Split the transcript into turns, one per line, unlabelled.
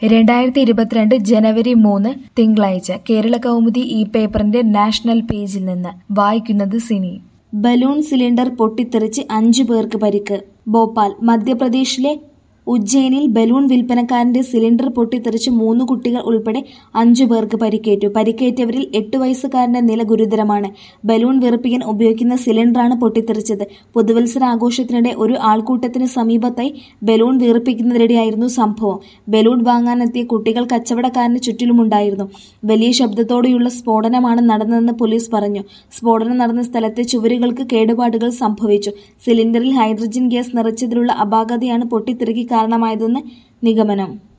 രണ്ടായിരത്തി ഇരുപത്തിരണ്ട് ജനുവരി മൂന്ന് തിങ്കളാഴ്ച കേരള കൗമുദി ഈ പേപ്പറിന്റെ നാഷണൽ പേജിൽ നിന്ന് വായിക്കുന്നത് സിനി
ബലൂൺ സിലിണ്ടർ പൊട്ടിത്തെറിച്ച് അഞ്ചു പേർക്ക് പരിക്ക് ഭോപ്പാൽ മധ്യപ്രദേശിലെ ഉജ്ജയിനിൽ ബലൂൺ വിൽപ്പനക്കാരന്റെ സിലിണ്ടർ പൊട്ടിത്തെറിച്ച് മൂന്ന് കുട്ടികൾ ഉൾപ്പെടെ അഞ്ചു പേർക്ക് പരിക്കേറ്റു പരിക്കേറ്റവരിൽ എട്ട് വയസ്സുകാരന്റെ നില ഗുരുതരമാണ് ബലൂൺ വിറപ്പിക്കാൻ ഉപയോഗിക്കുന്ന സിലിണ്ടറാണ് പൊട്ടിത്തെറിച്ചത് പുതുവത്സര ആഘോഷത്തിനിടെ ഒരു ആൾക്കൂട്ടത്തിന് സമീപത്തായി ബലൂൺ വീർപ്പിക്കുന്നതിനിടെയായിരുന്നു സംഭവം ബലൂൺ വാങ്ങാനെത്തിയ കുട്ടികൾ കച്ചവടക്കാരന് ചുറ്റിലുമുണ്ടായിരുന്നു വലിയ ശബ്ദത്തോടെയുള്ള സ്ഫോടനമാണ് നടന്നതെന്ന് പോലീസ് പറഞ്ഞു സ്ഫോടനം നടന്ന സ്ഥലത്തെ ചുവരുകൾക്ക് കേടുപാടുകൾ സംഭവിച്ചു സിലിണ്ടറിൽ ഹൈഡ്രജൻ ഗ്യാസ് നിറച്ചതിലുള്ള അപാകതയാണ് പൊട്ടിത്തെറിക്ക് കാരണമായതെന്ന് നിഗമനം